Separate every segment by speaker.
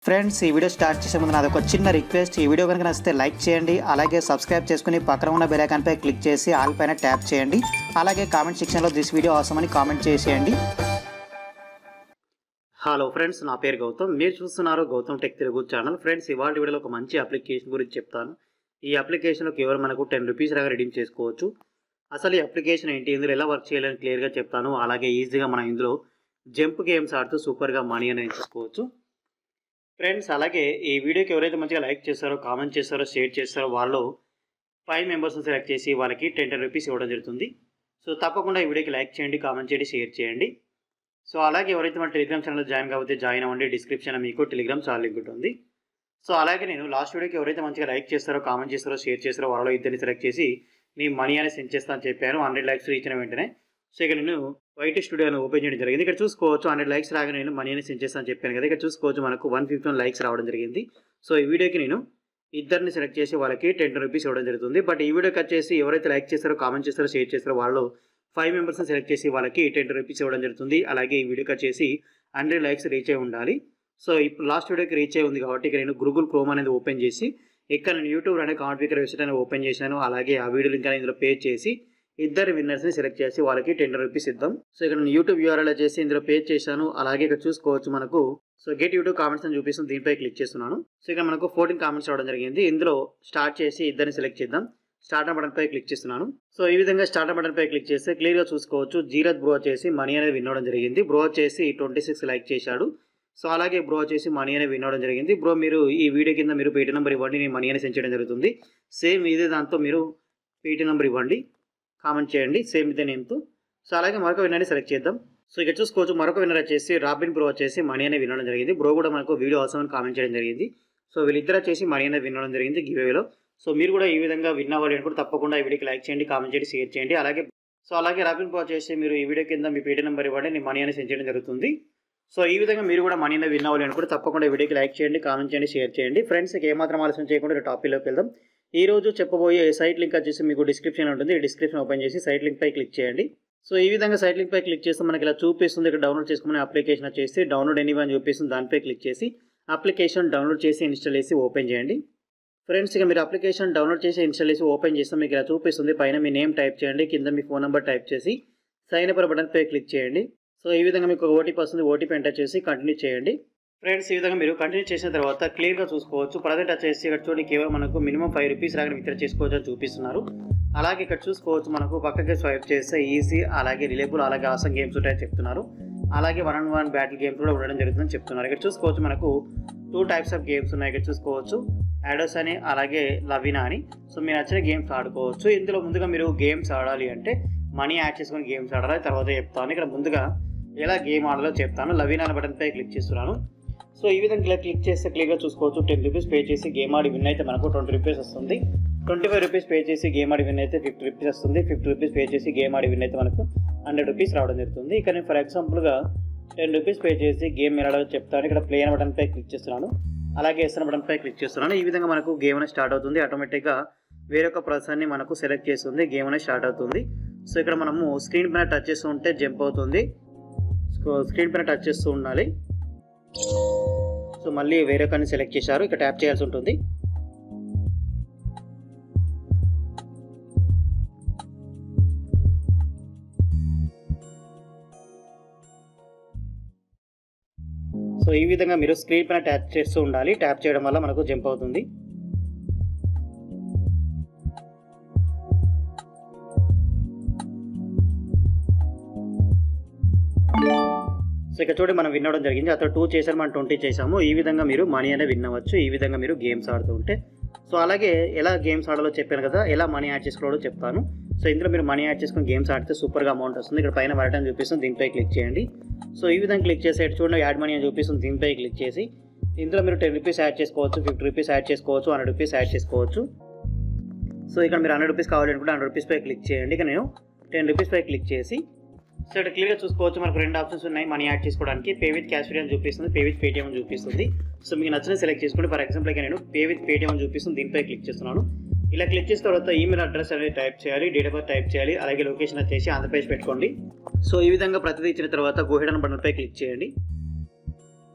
Speaker 1: friends ఈ video start చేసే ముందు నాది ఒక చిన్న రిక్వెస్ట్ ఈ వీడియో కనుక నచ్చితే లైక్ చేయండి అలాగే సబ్స్క్రైబ్ చేసుకుని పక్కన ఉన్న బెల్ ఐకాన్పై క్లిక్ చేసి ఆల్ పైన ట్యాప్ చేయండి అలాగే కామెంట్ సెక్షన్లో దిస్ వీడియో అవసరం అని కామెంట్ చేసేయండి హలో ఫ్రెండ్స్ నా పేరు గౌతమ్ మీరు చూస్తున్నారు Gautham tech Telugu channel friends ఇవాళ వీడియోలో ఒక మంచి అప్లికేషన్ గురించి చెప్తాను ఈ అప్లికేషన్లో కేవలం మనకు టెన్ రూపీస్ లాగా రిడీమ్ చేసుకోవచ్చు అసలు ఈ అప్లికేషన్ ఏంటి ఇందులో ఎలా వర్క్ చేయాలని క్లియర్గా చెప్తాను అలాగే ఈజీగా మనం ఇందులో జంప్ గేమ్స్ ఆడుతూ సూపర్గా మనీ అనేది తీసుకోవచ్చు ఫ్రెండ్స్ అలాగే ఈ వీడియోకి ఎవరైతే మంచిగా లైక్ చేస్తారో కామెంట్ చేస్తారో షేర్ చేస్తారో వాళ్ళు ఫైవ్ మెంబర్స్ని సెలెక్ట్ చేసి వాళ్ళకి టెన్ టెన్ రూపీస్ ఇవ్వడం జరుగుతుంది సో తప్పకుండా ఈ వీడియోకి లైక్ చేయండి కామెంట్ చేయండి షేర్ చేయండి సో అలాగే ఎవరైతే మన టెలిగ్రామ్ ఛానల్ జాయిన్ కాకపోతే జాయిన్ అవ్వండి డిస్క్రిప్షన్ మీకు టెలిగ్రామ్ ఛానల్ లింక్ ఉంటుంది సో అలాగే నేను లాస్ట్ వీడియోకి ఎవరైతే మంచిగా లైక్ చేస్తారో కామెంట్ చేస్తారో షేర్ చేస్తారో వాళ్ళలో ఇద్దరిని సెలెక్ట్ చేసి నీ మనీ అనేది సెండ్ చేస్తాను అని చెప్పాను హండ్రెడ్ లైక్స్ ఇచ్చిన వెంటనే సో ఇక్కడ నేను వైట్ స్టూడియోని ఓపెన్ చేయడం జరిగింది ఇక్కడ చూసుకోవచ్చు హండ్రెడ్ లైక్స్ రాగా నేను మనీ అనేది సెండ్ చేస్తాను చెప్పాను కదా ఇక్కడ చూసుకోవచ్చు మనకు వన్ ఫిఫ్టీ వన్ లైక్స్ రావడం జరిగింది సో ఈ వీడియోకి నేను ఇద్దరిని సెలెక్ట్ చేసి వాళ్ళకి టెన్ రూపీస్ ఇవ్వడం జరుగుతుంది బట్ ఈ వీడియోకి వచ్చేసి ఎవరైతే లైక్ చేస్తారో కామెంట్ చేస్తారో షేర్ చేస్తారో వాళ్ళు ఫైవ్ మెంబర్స్ని సెలెక్ట్ చేసి వాళ్ళకి టెన్ రూపీస్ ఇవ్వడం జరుగుతుంది అలాగే ఈ వీడియోకి వచ్చేసి హండ్రెడ్ లైక్స్ రీచ్ అయి ఉండాలి సో ఇప్పుడు లాస్ట్ వీడియోకి రీచ్ అయి ఉంది కాబట్టి ఇక్కడ నేను గూగుల్ క్రోమ్ అనేది ఓపెన్ చేసి ఇక్కడ నేను యూట్యూబ్ అనే కాన్ఫిగర్ వెబ్సైట్ అనేది ఓపెన్ చేశాను అలాగే ఆ వీడియో లింక్ అనేది ఇందులో పే చేసి ఇద్దరు విన్నర్స్ని సెలెక్ట్ చేసి వాళ్ళకి టెన్ రూపీస్ ఇద్దాం సో ఇక్కడ నేను యూట్యూబ్ యూఆర్ఎల్ చేసి ఇందులో పే చేశాను అలాగే ఇక్కడ చూసుకోవచ్చు మనకు సో గెట్ యూట్యూబ్ కామెంట్స్ అని చూపిస్తుంది దీనిపై క్లిక్ చేస్తున్నాను సో ఇక్కడ మనకు ఫోర్టీన్ కామెంట్స్ రావడం జరిగింది ఇందులో స్టార్ట్ చేసి ఇద్దరిని సెలెక్ట్ చేద్దాం స్టార్ట్ బటన్ పై క్లిక్ చేస్తున్నాను సో ఈ విధంగా స్టార్ట్ బటన్ పై క్లిక్ చేస్తే క్లియర్ గా చూసుకోవచ్చు జీరత్ బ్రో వచ్చేసి మనీ అనేది విన్ అవ్వడం జరిగింది బ్రో వచ్చేసి ట్వంటీ సిక్స్ లైక్ చేశాడు సో అలాగే బ్రో వచ్చేసి మనీ అనేది విన్ అవ్వడం జరిగింది బ్రో మీరు ఈ వీడియో కింద మీరు పేటీ నెంబర్ ఇవ్వండి నేను మనీ అనేది సెండ్ చేయడం జరుగుతుంది సేమ్ ఇదే దాంతో మీరు పేటీ నెంబర్ ఇవ్వండి కామెంట్ చేయండి సేమ్ ఇదే నేమ్తో సో అలాగే మరొక విన్నర్ని సెలెక్ట్ చేద్దాం సో ఇక్కడ చూసుకోవచ్చు మరొక విన్నర్ వచ్చేసి రాబిన్ బ్రో వచ్చేసి మనీ అనేది వినడం జరిగింది బ్రో కూడా మనకు వీడియో అవసరం అని కామెంట్ చేయడం జరిగింది సో వీళ్ళిద్దరు వచ్చేసి మనీ అనేది వినడం జరిగింది గివేలో సో మీరు కూడా ఈ విధంగా విన్ అవ్వాలి అనుకుంటే తప్పకుండా ఈ వీడియోకి లైక్ చేయండి కామెంట్ చేయండి షేర్ చేయండి అలాగే సో అలాగే రాబిన్ బ్రో వచ్చేసి మీరు ఈ వీడియో కింద మీ పేటీ నెంబర్ ఇవ్వండి నేను మనీ అనేది సెండ్ చేయడం జరుగుతుంది సో ఈ విధంగా మీరు కూడా మనీ అనేది విన్ అవ్వాలి అనుకుంటే తప్పకుండా ఈ వీడియోకి లైక్ చేయండి కామెంట్ చేయండి షేర్ చేయండి ఫ్రెండ్స్ ఏమాత్రం ఆలస్యం చేయకుండా టాపిక్లోకి వెళ్దాం ఈ రోజు చెప్పబోయే సైట్ లింక్ వచ్చేసి మీకు డిస్క్రిప్షన్ ఉంటుంది ఈ డిస్క్రిప్షన్ ఓపెన్ చేసి సైట్ లింక్ పై క్లిక్ చేయండి సో ఈ విధంగా సైట్ లింక్ పై క్లిక్ చేస్తే మనకి ఇలా చూపిస్తుంది ఇక్కడ డౌన్లోడ్ చేసుకునే అప్లికేషన్ వచ్చేసి డౌన్లోడ్ ఎనీ అని చూపిస్తుంది దానిపై క్లిక్ చేసి అప్లికేషన్ డౌన్లోడ్ చేసి ఇన్స్టాల్ చేసి ఓపెన్ చేయండి ఫ్రెండ్స్ ఇక మీరు అప్లికేషన్ డౌన్లోడ్ చేసి ఇన్స్టాల్ చేసి ఓపెన్ చేస్తే మీకు ఇలా చూపిస్తుంది పైన మీ నేమ్ టైప్ చేయండి కింద మీ ఫోన్ నెంబర్ టైప్ చేసి సైన్ అప్ బటన్ పై క్లిక్ చేయండి సో ఈ విధంగా మీకు ఓటీపీ వస్తుంది ఓటీపీ ఎంటర్ చేసి కంటిన్యూ చేయండి ఫ్రెండ్స్ ఈ విధంగా మీరు కంటిన్యూ చేసిన తర్వాత క్లియర్గా చూసుకోవచ్చు ప్రజెంట్ వచ్చేసి ఇక్కడ చూడండి కేవలం మనకు మినిమం ఫైవ్ రూపీస్ లాగా విత్డ్రా చేసుకోవచ్చు అని చూపిస్తున్నారు అలాగే ఇక్కడ చూసుకోవచ్చు మనకు పక్కకి స్వైప్ చేస్తే ఈజీ అలాగే రిలేబుల్ అలాగే ఆసం గేమ్స్ ఉంటాయని చెప్తున్నారు అలాగే one and one battle games కూడా ఉండడం జరుగుతుందని చెప్తున్నారు ఇక్కడ చూసుకోవచ్చు మనకు టూ టైప్స్ ఆఫ్ గేమ్స్ ఉన్నాయి ఇక్కడ చూసుకోవచ్చు యాడోస్ అని అలాగే లవినా అని సో మీరు నచ్చిన గేమ్స్ ఆడుకోవచ్చు ఇందులో ముందుగా మీరు గేమ్స్ ఆడాలి అంటే మనీ యాడ్ చేసుకొని గేమ్స్ ఆడాలి తర్వాత చెప్తాను ఇక్కడ ముందుగా ఎలా గేమ్ ఆడాలో చెప్తాను లవినా అనే బటన్ పై క్లిక్ చేస్తున్నాను సో ఈ విధంగా ఇలా క్లిక్ చేస్తే క్లియర్గా చూసుకోవచ్చు టెన్ రూపీస్ పే చేసి గేమ్ ఆడి విన్ అయితే మనకు ట్వంటీ రూపీస్ వస్తుంది ట్వంటీ ఫైవ్ రూపీస్ పే చేసి గేమ్ ఆడి విన్ అయితే ఫిఫ్టీ రూపీస్ వస్తుంది ఫిఫ్టీ రూపీస్ పే చేసి గేమ్ ఆడి విన్ అయితే మనకు హండ్రెడ్ రూపీస్ రావడం జరుగుతుంది ఇక్కడ నేను ఫర్ ఎగ్జాంపుల్గా టెన్ రూపీస్ పే చేసి గేమ్ ఎలా ఆడాలో చెప్తాను ఇక్కడ ప్లే అనే బటన్ పై క్లిక్ చేస్తున్నాను అలాగే ఎస్ అనే బటన్ పై క్లిక్ చేస్తున్నాను ఈ విధంగా మనకు గేమ్ అనేది స్టార్ట్ అవుతుంది ఆటోమేటిక్గా వేరొక పర్సన్ని మనకు సెలెక్ట్ చేస్తుంది గేమ్ అనేది స్టార్ట్ అవుతుంది సో ఇక్కడ మనము స్క్రీన్ పైన టచ్ చేస్తూ ఉంటే జంప్ అవుతుంది స్క్రీన్ పైన టచ్ చేస్తూ ఉండాలి సో మళ్ళీ వేరే కొన్ని సెలెక్ట్ చేశారు ఇక్కడ ట్యాప్ చేయాల్సి ఉంటుంది సో ఈ విధంగా మీరు స్క్రీన్ పైన ట్యాప్ చేస్తూ ఉండాలి ట్యాప్ చేయడం వల్ల మనకు జంప్ అవుతుంది సో ఇక్కడ చూడండి మనం విన్ అవ్వడం జరిగింది అతను టూ చేశారు మనం ట్వంటీ చేసాము ఈ విధంగా మీరు మనీ అనేది విన్ అవ్వచ్చు ఈ విధంగా మీరు గేమ్స్ ఆడుతూ ఉంటే సో అలాగే ఎలా గేమ్స్ ఆడాలో చెప్పాను కదా ఎలా మనీ యాడ్ చేసుకోవాలో చెప్తాను సో ఇందులో మీరు మనీ యాడ్ చేసుకుని గేమ్స్ ఆడితే సూపర్గా అమౌంట్ వస్తుంది ఇక్కడ పైన వరటం చూపిస్తుంది దీనిపై క్లిక్ చేయండి సో ఈ విధంగా క్లిక్ చేసి ఇటు చూడండి యాడ్ మనీ అని చూపిస్తుంది దీనిపై క్లిక్ చేసి ఇందులో మీరు టెన్ రూపీస్ యాడ్ చేసుకోవచ్చు ఫిఫ్టీ రూపీస్ యాడ్ చేసుకోవచ్చు హండ్రెడ్ రూపీస్ యాడ్ చేసుకోవచ్చు సో ఇక్కడ మీరు హండ్రెడ్ రూపీస్ కావాలనుకుంటే హండ్రెడ్ రూపీస్ పై క్లిక్ చేయండి ఇక నేను టెన్ రూపీస్ పై క్లిక్ చేసి సో ఇక్కడ క్లియర్గా చూసుకోవచ్చు మనకు రెండు ఆప్షన్స్ ఉన్నాయి మనీ యాడ్ చేసుకోవడానికి పే విత్ క్యాష్ అని చూపిస్తుంది పే విత్ పేటీఎం అని చూపిస్తుంది సో మీకు నచ్చిన సెలెక్ట్ చేసుకోండి ఫర్ ఎగ్జాంపుల్ ఇక నేను పే విత్ పేటీఎం అని చూపిస్తుంది దీనిపై క్లిక్ చేస్తున్నాను ఇలా క్లిక్ చేసిన తర్వాత ఈమెయిల్ అడ్రస్ అనేది టైప్ చేయాలి డేట్ ఆఫ్ బర్త్ టైప్ చేయాలి అలాగే లొకేషన్ వచ్చేసి ఆంధ్రప్రదేశ్ పెట్టుకోండి సో ఈ విధంగా ప్రతిదీ ఇచ్చిన తర్వాత గోహెడ్ అనే బటన్పై క్లిక్ చేయండి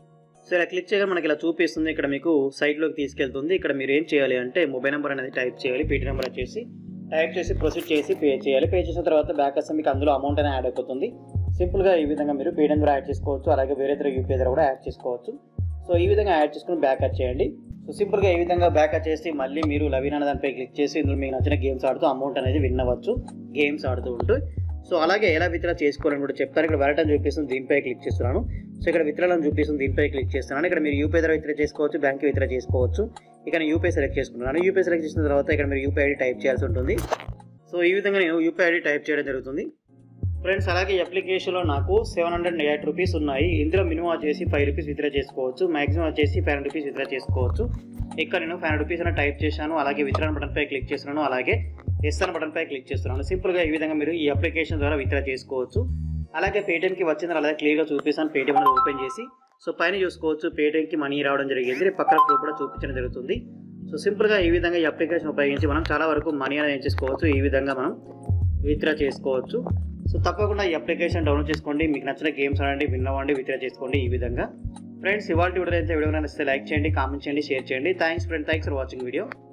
Speaker 1: సో ఇలా క్లిక్ చేయగానే మనకి ఇలా చూపిస్తుంది ఇక్కడ మీకు సైట్లోకి తీసుకెళ్తుంది ఇక్కడ మీరు ఏం చేయాలి అంటే మొబైల్ నెంబర్ అనేది టైప్ చేయాలి పేటీ నెంబర్ వచ్చేసి టైప్ చేసి ప్రొసీడ్ చేసి పే చేయాలి పే చేసిన తర్వాత బ్యాక్ వస్తే మీకు అందులో అమౌంట్ అనేది యాడ్ అయిపోతుంది సింపుల్గా ఈ విధంగా మీరు పేటీఎం ద్వారా యాడ్ చేసుకోవచ్చు అలాగే వేరే ఇతర యూపీఐ ద్వారా కూడా యాడ్ చేసుకోవచ్చు సో ఈ విధంగా యాడ్ చేసుకుని బ్యాక్ చేయండి సో సింపుల్గా ఈ విధంగా బ్యాక్ చేసి మళ్ళీ మీరు లవీన్ అనే దానిపై క్లిక్ చేసి ఇందులో మీకు నచ్చిన గేమ్స్ ఆడుతూ అమౌంట్ అనేది విన్ అవ్వచ్చు గేమ్స్ ఆడుతూ ఉంటూ సో అలాగే ఎలా విత్డ్రా చేసుకోవాలని కూడా చెప్తాను ఇక్కడ వెళ్ళటం చూపిస్తుంది దీనిపై క్లిక్ చేస్తున్నాను సో ఇక్కడ విత్డ్రాలను చూపిస్తుంది దీనిపై క్లిక్ చేస్తున్నాను ఇక్కడ మీరు యూపీఐ ద్వారా విత్డ్రా చేసుకోవచ్చు బ్యాంక్ విత్డ్రా చేసుకోవచ్చు ఇక్కడ యూపీఐ సెలెక్ట్ చేసుకున్నాను యూపీఐ సెలెక్ట్ చేసిన తర్వాత ఇక్కడ మీరు యూపీఐ ఐడి టైప్ చేయాల్సి ఉంటుంది సో ఈ విధంగా నేను యూపీఐ ఐడి టైప్ చేయడం జరుగుతుంది ఫ్రెండ్స్ అలాగే ఈ అప్లికేషన్లో నాకు సెవెన్ హండ్రెడ్ ఎయిట్ రూపీస్ ఉన్నాయి ఇందులో మినిమం వచ్చేసి ఫైవ్ రూపీస్ విత్డ్రా చేసుకోవచ్చు మాక్సిమం వచ్చేసి ఫైవ్ హండ్రెడ్ రూపీస్ విత్డ్రా చేసుకోవచ్చు ఇక్కడ నేను ఫైవ్ హండ్రెడ్ రూపీస్ అని టైప్ చేశాను అలాగే విత్డ్రా బటన్పై క్లిక్ చేస్తున్నాను అలాగే ఎస్ అన్న బటన్పై క్లిక్ చేస్తున్నాను సింపుల్గా ఈ విధంగా మీరు ఈ అప్లికేషన్ ద్వారా విత్డ్రా చేసుకోవచ్చు అలాగే పేటిఎంకి వచ్చింది అలాగే క్లియర్గా చూపిస్తాను పేటిఎం అనేది ఓపెన్ చేసి సో పైన చూసుకోవచ్చు పేటిఎంకి మనీ రావడం జరిగింది పక్కన ప్రూఫ్ కూడా చూపించడం జరుగుతుంది సో సింపుల్గా ఈ విధంగా ఈ అప్లికేషన్ ఉపయోగించి మనం చాలా వరకు మనీ అనేది ఏం చేసుకోవచ్చు ఈ విధంగా మనం విత్డ్రా చేసుకోవచ్చు సో తప్పకుండా ఈ అప్లికేషన్ డౌన్లోడ్ చేసుకోండి మీకు నచ్చిన గేమ్స్ ఆడండి విన్ అవ్వండి విత్డ్రా చేసుకోండి ఈ విధంగా ఫ్రెండ్స్ ఇవాళ వీడియో అయితే వీడియో నచ్చితే లైక్ చేయండి కామెంట్ చేయండి షేర్ చేయండి thanks friend thanks for watching video